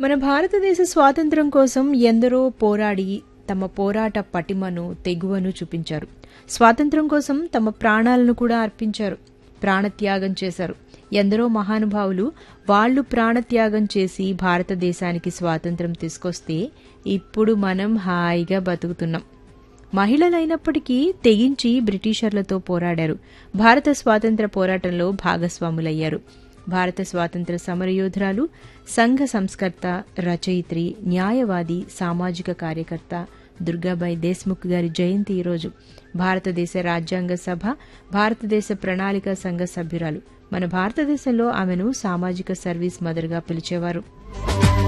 మన భారతదేశ స్వాతంత్రం కోసం ఎందరో పోరాడి తమ పోరాట పటిమను తెగువను చూపించారు స్వాతంత్రం కోసం తమ ప్రాణాలను కూడా అర్పించారు ప్రాణత్యాగం చేశారు ఎందరో మహానుభావులు వాళ్ళు ప్రాణత్యాగం చేసి భారతదేశానికి స్వాతంత్రం తీసుకొస్తే ఇప్పుడు మనం హాయిగా బతుకుతున్నాం మహిళలైనప్పటికీ తెగించి బ్రిటిషర్లతో పోరాడారు భారత స్వాతంత్ర పోరాటంలో భాగస్వాములయ్యారు భారత స్వాతంత్ర సమరయోధురాలు సంఘ సంస్కర్త రచయిత్రి న్యాయవాది సామాజిక కార్యకర్త దుర్గాబాయి దేశ్ముఖ్ గారి జయంతి ఈరోజు భారతదేశ రాజ్యాంగ సభ భారతదేశ ప్రణాళిక సంఘ సభ్యురాలు మన భారతదేశంలో ఆమెను సామాజిక సర్వీస్ మదర్గా పిలిచేవారు